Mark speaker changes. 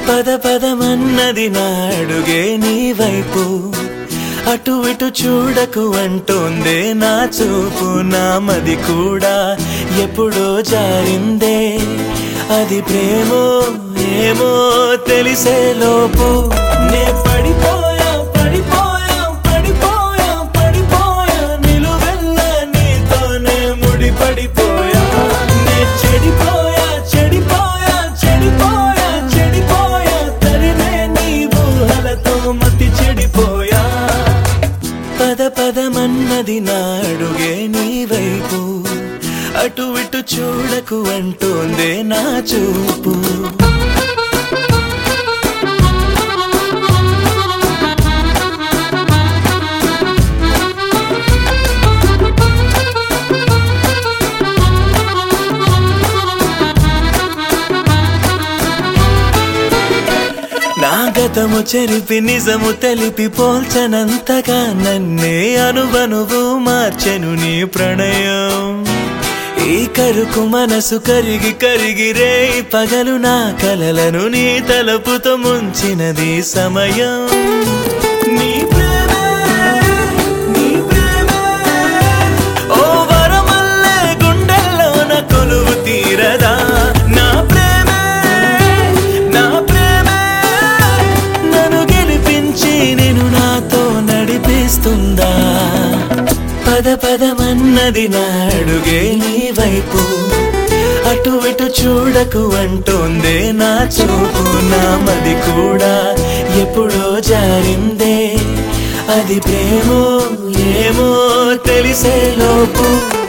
Speaker 1: పద పదమన్నది నాడుగే నీ వైపు అటు ఇటు చూడకు అంటోందే నా చూపు నా మది కూడా ఎప్పుడో జారిందే అది ప్రేమో ఏమో తెలిసే లోపు నే పడిపోయా పడిపోయా పడిపోయా పడిపోయా నిలువెల్ల నీతోనే ముడి పడిపోయా నే చెడిపోయా చెడిపోయా చెడిపోయా చెడిపోయా తరిమే నీ ఊహలతో మతి చెడిపోయా పద పదమన్నది నాడుగే నీ వైపు అటు ఇటు చూడకు అంటోందే నా చూపు నా గతము చెరిపి నిజము తెలిపి పోల్చనంతగా నన్నే అనువనువు మార్చెను నీ ప్రణయం ఈ కరుకు మనసు కరిగి కరిగి రే పగలు నా కలలను నీ తలపుతో ముంచినది సమయం నీ ప్రేమే, నీ ప్రేమే, ఓ వరమల్లె గుండెల్లోన కొలువు తీరదా నా ప్రేమే నా ప్రేమే నన్ను గెలిపించి నేను నాతో నడిపిస్తుందా పద పదమన్నది నాడుగే నీ వైపు అటు ఇటు చూడకు అంటోందే నా చూపు నా మది కూడా ఎప్పుడో జారిందే అది ప్రేమో ఏమో తెలిసే లోపు